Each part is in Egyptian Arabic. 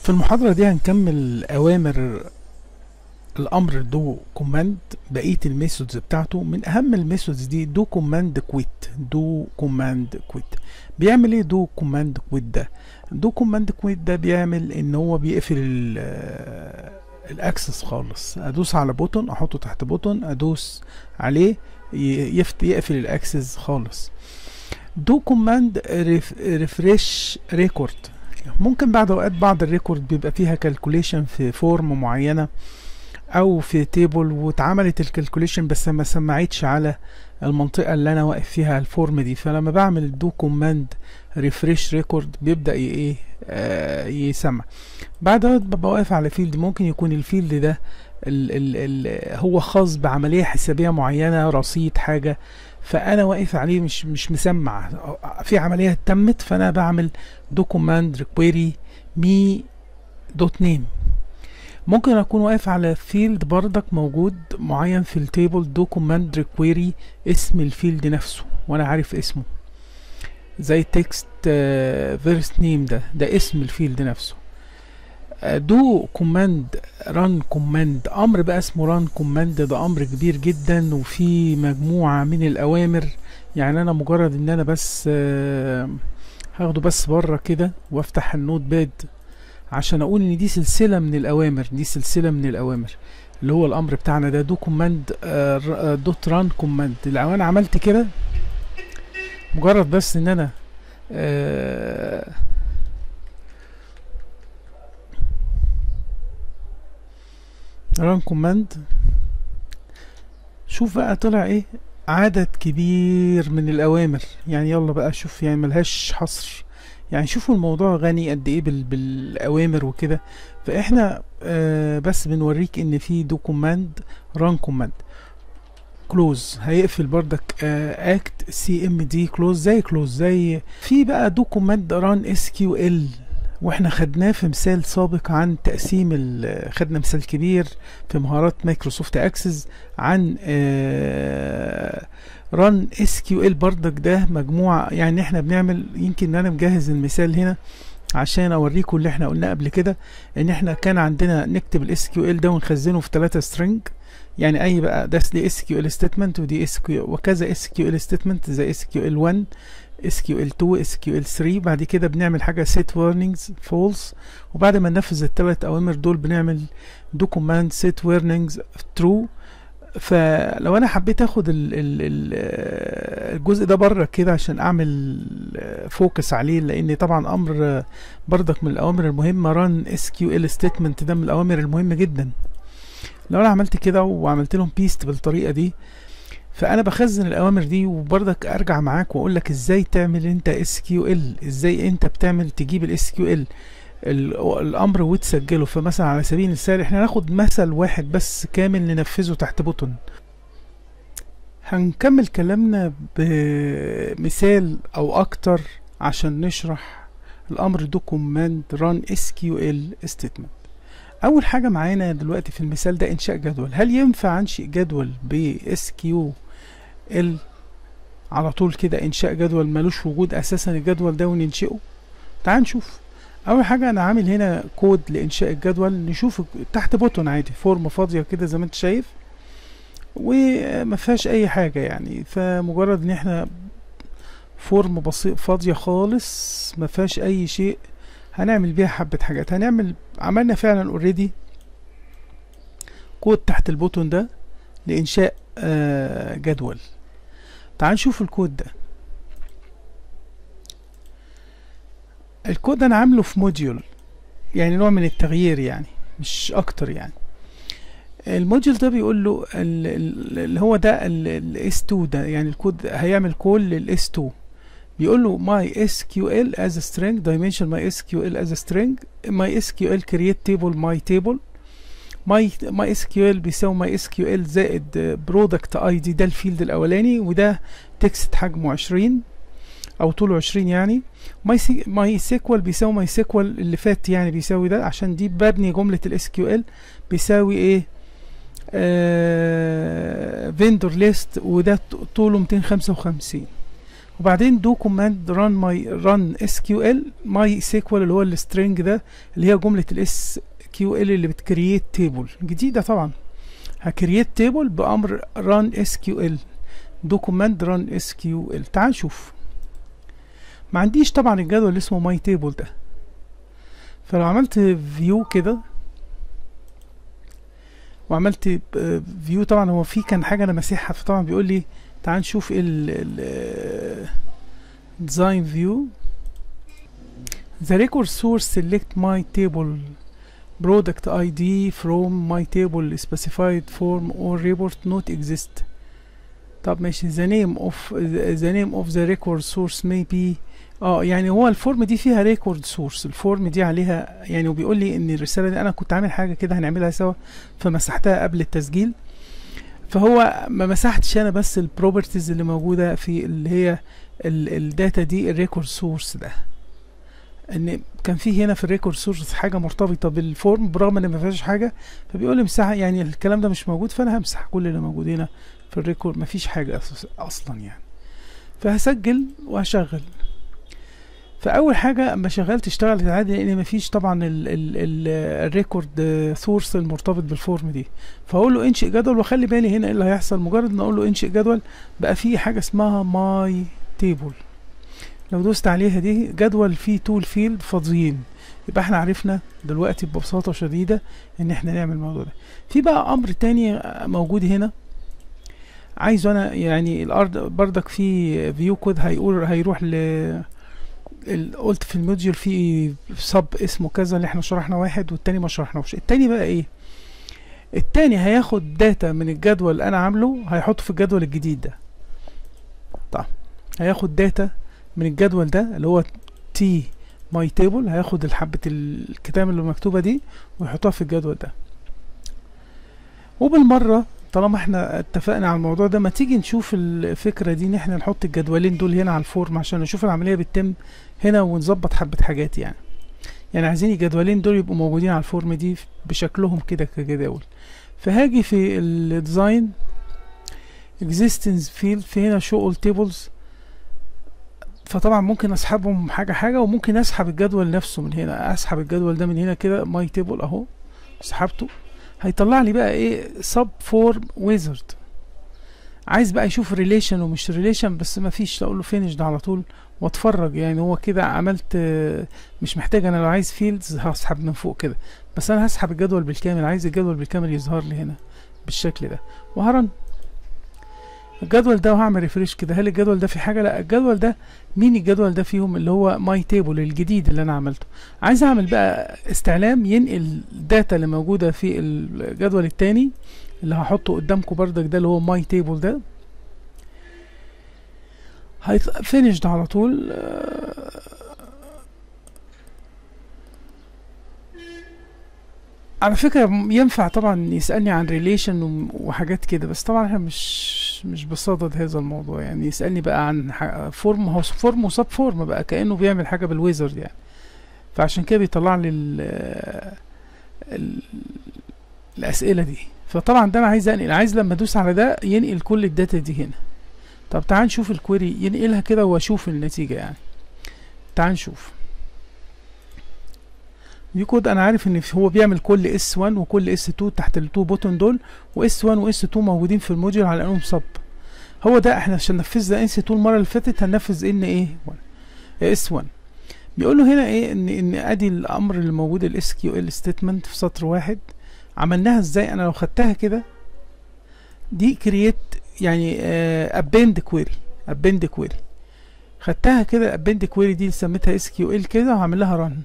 في المحاضرة دي هنكمل أوامر الأمر دو كوماند بقية الميثودز بتاعته من أهم الميثودز دي دو كوماند كويت دو كوماند كويت بيعمل ايه دو كوماند كويت ده دو كوماند كويت ده بيعمل ان هو بيقفل الاكسس خالص ادوس على بوتون احطه تحت بوتون ادوس عليه يفت يقفل الاكسس خالص دو كوماند ريفريش ريكورد ممكن بعد اوقات بعض الريكورد بيبقى فيها كالكوليشن في فورم معينه او في تيبل واتعملت الكالكوليشن بس ما سمعتش على المنطقه اللي انا واقف فيها الفورم دي فلما بعمل دو كوماند ريفريش ريكورد بيبدا ايه آه يسمع بعد ببقى واقف على فيلد ممكن يكون الفيلد ده ال ال ال هو خاص بعمليه حسابيه معينه رصيد حاجه فانا واقف عليه مش مش مسمع في عمليه تمت فانا بعمل دو كوماند ريكويري مي دوت نيم ممكن اكون واقف على فيلد بردك موجود معين في التيبل دو كوماند ريكويري اسم الفيلد نفسه وانا عارف اسمه زي تكست فيرست نيم ده ده اسم الفيلد نفسه دو كوماند ران كوماند امر بقى اسمه ران كوماند ده امر كبير جدا وفي مجموعه من الاوامر يعني انا مجرد ان انا بس هاخده بس بره كده وافتح النوت باد عشان اقول ان دي سلسله من الاوامر دي سلسله من الاوامر اللي هو الامر بتاعنا ده دو كوماند دوت ران كوماند لو انا عملت كده مجرد بس ان انا آه ران كوماند شوف بقى طلع ايه عدد كبير من الاوامر يعني يلا بقى شوف يعني ملهاش حصر يعني شوفوا الموضوع غني قد ايه بالاوامر وكده فاحنا آه بس بنوريك ان في دو كوماند ران كوماند كلوز هيقفل بردك اكت سي ام دي كلوز زي كلوز زي في بقى دو كوماند ران اس كيو ال واحنا خدناه في مثال سابق عن تقسيم خدنا مثال كبير في مهارات مايكروسوفت اكسس عن ران اس كيو ال بردك ده مجموعه يعني احنا بنعمل يمكن انا مجهز المثال هنا عشان اوريكم اللي احنا قلناه قبل كده ان احنا كان عندنا نكتب الاس كيو ال ده ونخزنه في ثلاثة سترينج يعني اي بقى ده دي اس كيو ال ستيتمنت ودي اس كيو وكذا اس كيو ال ستيتمنت زي اس كيو ال 1 اس كيو ال 2 اس كيو ال 3 بعد كده بنعمل حاجه set warnings false وبعد ما ننفذ الثلاث اوامر دول بنعمل دو كوماند set warnings true فلو انا حبيت اخد ال ال ال الجزء ده بره كده عشان اعمل فوكس عليه لان طبعا امر بردك من الاوامر المهمه ران اس كيو ال ستيتمنت ده من الاوامر المهمه جدا لو انا عملت كده وعملت لهم بيست بالطريقه دي فانا بخزن الاوامر دي وبرضك ارجع معاك واقول لك ازاي تعمل انت اس كيو ال ازاي انت بتعمل تجيب الاس كيو ال الامر وتسجله فمثلا على سبيل المثال احنا هناخد مثل واحد بس كامل ننفذه تحت بوتون هنكمل كلامنا بمثال او اكتر عشان نشرح الامر دو كوماند ران اس كيو ال ستيتمنت اول حاجه معانا دلوقتي في المثال ده انشاء جدول هل ينفع انشئ جدول ب اس كيو ال على طول كده انشاء جدول ملوش وجود اساسا الجدول ده وننشئه تعال نشوف اول حاجه انا عامل هنا كود لانشاء الجدول نشوف تحت بوتون عادي فورم فاضيه كده زي ما انت شايف وما فيهاش اي حاجه يعني فمجرد ان احنا فورم بسيط فاضيه خالص ما فيهاش اي شيء هنعمل بيها حبة حاجات هنعمل عملنا فعلا اوريدي كود تحت البوتون ده لإنشاء آه جدول تعال نشوف الكود ده الكود انا عامله في موديول يعني نوع من التغيير يعني مش اكتر يعني الموديول ده بيقول له اللي هو ده الاس 2 ده يعني الكود هيعمل كول للاس 2 بيقول له my SQL as a string dimension my SQL as a string my SQL create table my table my my SQL بيساوي my SQL زائد product ID ده الفيلد الاولاني وده تكست حجمه 20 او طوله 20 يعني my my SQL بيساوي my SQL اللي فات يعني بيساوي ده عشان دي ببني جمله ال SQL بيساوي ايه آه vendor list وده طوله 255 وبعدين دو كوماند ران ماي ران اس كيو ال ماي سيكوال اللي هو السترنج ده اللي هي جمله الاس كيو ال اللي بتكريت تيبل جديده طبعا هكريت تيبل بامر ران اس كيو ال دو كوماند ران اس كيو ال تعال نشوف ما عنديش طبعا الجدول اللي اسمه ماي تيبل ده فلو عملت فيو كده وعملت فيو طبعا هو في كان حاجه انا مسيحها فطبعا بيقول لي تعال نشوف ايه ال design view the record source select my table product ID from my table specified form or report not exist طب ماشي the name of the name of the record source may be اه يعني هو الفورم دي فيها ريكورد سورس الفورم دي عليها يعني وبيقول لي ان الرساله دي انا كنت عامل حاجه كده هنعملها سوا فمسحتها قبل التسجيل فهو ما مسحتش انا بس البروبرتيز اللي موجوده في اللي هي الداتا دي الريكورد سورس ده ان كان في هنا في الريكورد سورس حاجه مرتبطه بالفورم برغم ان ما فيهاش حاجه فبيقول لي امسحها يعني الكلام ده مش موجود فانا همسح كل اللي موجود هنا في الريكورد ما فيش حاجه اصلا يعني فهسجل وهشغل فاول حاجه اما شغلت اشتغلت عادي لان مفيش طبعا الريكورد سورس المرتبط بالفورم دي فاقول له انشئ جدول واخلي بالي هنا ايه اللي هيحصل مجرد ما اقول له انشئ جدول بقى فيه حاجه اسمها ماي تيبل لو دوست عليها دي جدول فيه تول فيلد فاضيين يبقى احنا عرفنا دلوقتي ببساطه شديده ان احنا نعمل الموضوع ده في بقى امر تاني موجود هنا عايزه انا يعني الارض بردك في فيو كود هيقول هيروح ل قلت في الموديول في سب اسمه كذا اللي احنا شرحنا واحد والتاني ما شرحناهوش التاني بقى ايه التاني هياخد داتا من الجدول اللي انا عامله هيحطه في الجدول الجديد ده طيب هياخد داتا من الجدول ده اللي هو تي ماي تيبل هياخد الحبة الكتاب اللي مكتوبة دي ويحطها في الجدول ده وبالمرة طالما احنا اتفقنا على الموضوع ده ما تيجي نشوف الفكرة دي ان احنا نحط الجدولين دول هنا على الفورم عشان نشوف العملية بتتم هنا ونظبط حبة حاجات يعني يعني عايزين الجدولين دول يبقوا موجودين على الفورم دي بشكلهم كده كجداول فهاجي في الديزاين existence field في هنا show all tables فطبعا ممكن اسحبهم حاجة حاجة وممكن اسحب الجدول نفسه من هنا اسحب الجدول ده من هنا كده ماي تيبل اهو سحبته هيطلع لي بقى ايه سب فورم ويزرد عايز بقى يشوف ريليشن ومش ريليشن بس ما فيش اقول له فينش ده على طول واتفرج يعني هو كده عملت مش محتاج انا لو عايز فيلدز هسحب من فوق كده بس انا هسحب الجدول بالكامل عايز الجدول بالكامل يظهر لي هنا بالشكل ده وهرن الجدول ده وهعمل ريفريش كده هل الجدول ده في حاجه لا الجدول ده مين الجدول ده فيهم اللي هو ماي تيبل الجديد اللي انا عملته عايز اعمل بقى استعلام ينقل الداتا اللي موجوده في الجدول التاني اللي هحطه قدامكم بردك ده اللي هو ماي تيبل ده فينيشد على طول على فكرة ينفع طبعا يسألني عن ريليشن وحاجات كده بس طبعا احنا مش مش بصدد هذا الموضوع يعني يسألني بقى عن فورم هو فورم وسب فورم بقى كأنه بيعمل حاجة بالويزرد يعني فعشان كده بيطلع لي ال ال الأسئلة دي فطبعا ده انا عايز انقل عايز لما ادوس على ده ينقل كل الداتا دي هنا طب تعال نشوف الكويري ينقلها كده واشوف النتيجة يعني تعال نشوف دي كود انا عارف ان هو بيعمل كل اس 1 وكل اس 2 تحت التو بوتون دول واس 1 واس 2 موجودين في الموديول على انهم سب هو ده احنا عشان ننفذ اس 2 المره اللي فاتت هننفذ ان ايه اس 1 بيقول له هنا ايه ان ان ادي الامر اللي موجود الاس كيو ال ستيتمنت في سطر واحد عملناها ازاي انا لو خدتها كده دي كرييت يعني ابند كويري ابند كويري خدتها كده ابند كويري دي سميتها اس كيو ال كده وهعمل لها رن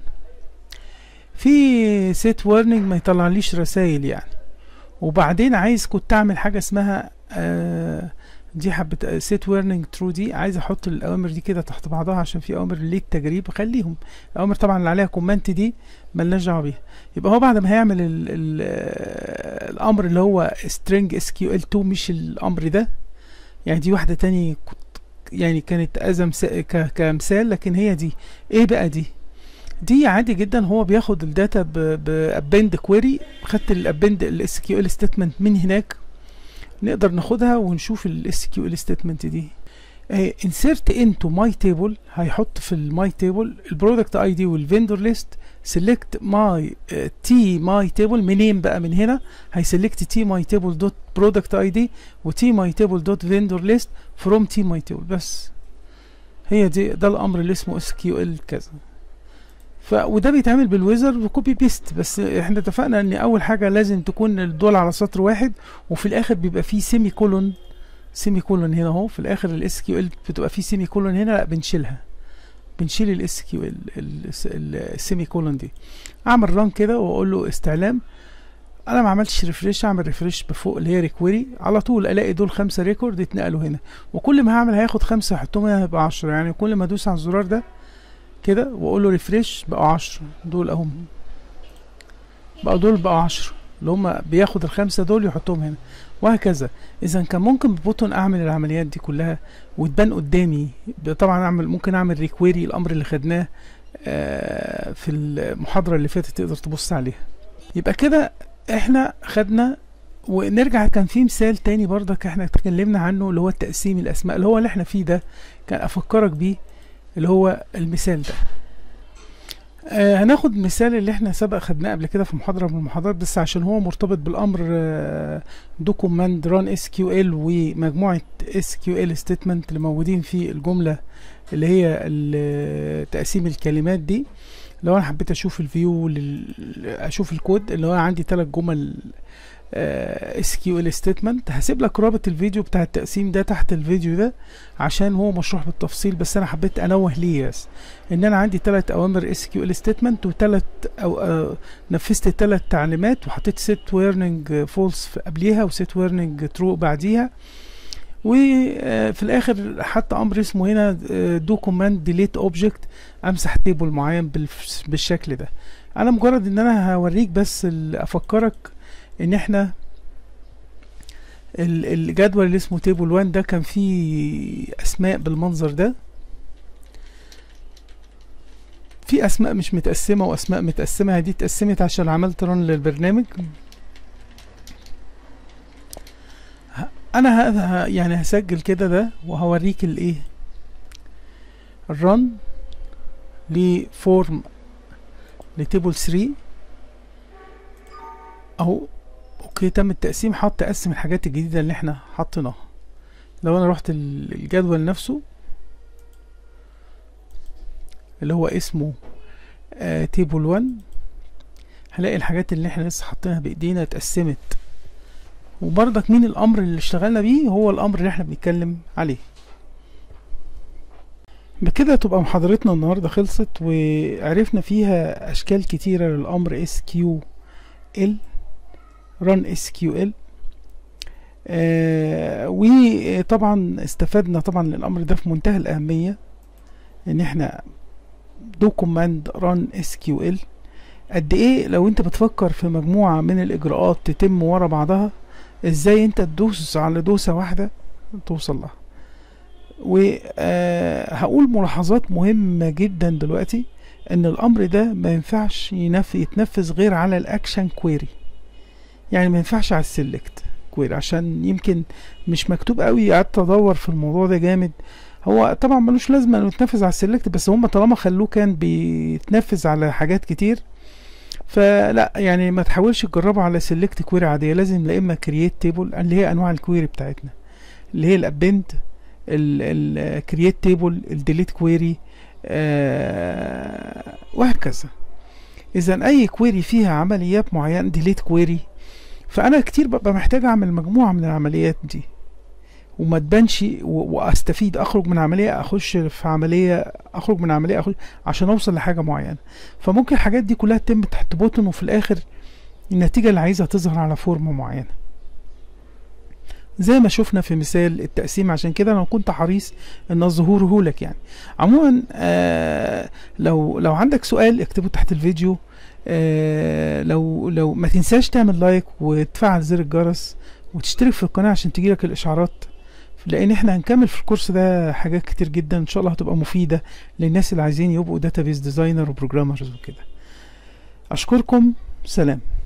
في سيت وارنينج ما يطلعليش رسائل يعني وبعدين عايز كنت اعمل حاجه اسمها آه دي حبه سيت وارنينج ترو دي عايز احط الاوامر دي كده تحت بعضها عشان في اوامر للتجريب خليهم الاوامر طبعا اللي عليها كومنت دي ملناش دعوه بيها يبقى هو بعد ما هيعمل ال ال الامر اللي هو string sql2 مش الامر ده يعني دي واحده تاني يعني كانت ازم كمثال لكن هي دي ايه بقى دي دي عادي جدا هو بياخد الداتا بابند كويري خدت الابند الاس كيو ال ستيتمنت من هناك نقدر ناخدها ونشوف الاس كيو ال ستيتمنت دي انسيرت انتو ماي تيبل هيحط في الماي تيبل البرودكت اي دي والفيندور ليست سيلكت ماي تي ماي تيبل منين بقى من هنا هيسلكت تي ماي تيبل دوت برودكت اي دي وتي ماي تيبل دوت فيندور ليست فروم تي ماي تيبل بس هي دي ده الامر اللي اسمه اس كيو ال كذا ف وده بيتعمل بالويزر وكوبي بيست بس احنا اتفقنا ان اول حاجه لازم تكون دول على سطر واحد وفي الاخر بيبقى فيه سيمي كولون سيمي كولون هنا اهو في الاخر الاس كيو ال بتبقى فيه سيمي كولون هنا لا بنشيلها بنشيل الاس كيو ال السيمي كولون دي اعمل ران كده واقول له استعلام انا ما عملتش ريفريش اعمل ريفريش بفوق اللي هي ريكويري على طول الاقي دول خمسة ريكورد اتنقلوا هنا وكل ما هعمل هياخد خمسة احطهم هنا هيبقى عشرة يعني كل ما ادوس على الزرار ده كده واقول له ريفريش بقوا عشرة دول اهم بقوا دول بقوا عشرة اللي هما بياخد الخمسة دول يحطهم هنا وهكذا اذا كان ممكن ببوتون اعمل العمليات دي كلها وتبان قدامي طبعا اعمل ممكن اعمل ريكويري الامر اللي خدناه آه في المحاضرة اللي فاتت تقدر تبص عليها يبقى كده احنا خدنا ونرجع كان في مثال تاني برضك احنا اتكلمنا عنه اللي هو تقسيم الاسماء اللي هو اللي احنا فيه ده كان افكرك بيه اللي هو المثال ده آه هناخد مثال اللي احنا سبق خدناه قبل كده في محاضره من المحاضرات بس عشان هو مرتبط بالامر دوكوماند ران اس كيو ال ومجموعه اس كيو ال ستيتمنت اللي موجودين في الجمله اللي هي تقسيم الكلمات دي لو انا حبيت اشوف الفيو لل... اشوف الكود اللي هو عندي ثلاث جمل اس كيو ال ستيتمنت هسيب لك رابط الفيديو بتاع التقسيم ده تحت الفيديو ده عشان هو مشروح بالتفصيل بس انا حبيت انوه ليه بس ان انا عندي ثلاث اوامر اس كيو ال ستيتمنت وثلاث او آه نفذت ثلاث تعليمات وحطيت سيت ويرنينج فولس قبليها وسيت ويرنينج ترو بعديها وفي الاخر حتى امر اسمه هنا دو كوماند ديليت اوبجكت امسح تيبل معين بالشكل ده انا مجرد ان انا هوريك بس افكرك ان احنا الجدول اللي اسمه تيبل 1 ده كان فيه اسماء بالمنظر ده في اسماء مش متقسمه واسماء متقسمه دي اتقسمت عشان عملت رن للبرنامج انا ه... يعني هسجل كده ده وهوريك الايه الرن لفورم لتيبل 3 اهو اوكي تم التقسيم حط تقسم الحاجات الجديده اللي احنا حطيناها لو انا رحت الجدول نفسه اللي هو اسمه آه تيبل 1 هلاقي الحاجات اللي احنا لسه حاطينها بايدينا اتقسمت وبرضك مين الامر اللي اشتغلنا بيه هو الامر اللي احنا بنتكلم عليه بكده تبقى محاضرتنا النهارده خلصت وعرفنا فيها اشكال كتيره للامر اس كيو ال run SQL آه وطبعا استفدنا طبعا الامر ده في منتهى الاهميه ان احنا دو كوماند run SQL قد ايه لو انت بتفكر في مجموعه من الاجراءات تتم ورا بعضها ازاي انت تدوس على دوسه واحده توصل لها وهقول ملاحظات مهمه جدا دلوقتي ان الامر ده ما ينفعش يتنفذ غير على الاكشن كويري يعني ما ينفعش على السلكت كويري عشان يمكن مش مكتوب قوي قعدت ادور في الموضوع ده جامد هو طبعا ملوش لازمه انه يتنفذ على السلكت بس هم طالما خلوه كان بيتنفذ على حاجات كتير فلا يعني ما تحاولش تجربه على سيلكت كويري عاديه لازم لا اما كرييت تيبل اللي هي انواع الكويري بتاعتنا اللي هي الابند الكرييت تيبل الديليت كويري آه وهكذا اذا اي كويري فيها عمليات معينه ديليت كويري فانا كتير ببقى محتاج اعمل مجموعه من العمليات دي وما تبانش واستفيد اخرج من عمليه اخش في عمليه اخرج من عمليه اخش عشان اوصل لحاجه معينه فممكن الحاجات دي كلها تتم تحت بوتن وفي الاخر النتيجه اللي عايزها تظهر على فورم معينه زي ما شفنا في مثال التقسيم عشان كده انا كنت حريص ان ظهوره لك يعني عموما آه لو لو عندك سؤال اكتبه تحت الفيديو آه لو لو ما تنساش تعمل لايك وتفعل زر الجرس وتشترك في القناه عشان تجيلك الاشعارات لان احنا هنكمل في الكورس ده حاجات كتير جدا ان شاء الله هتبقى مفيده للناس اللي عايزين يبقوا داتابيز ديزاينر وبروجرامرز وكده اشكركم سلام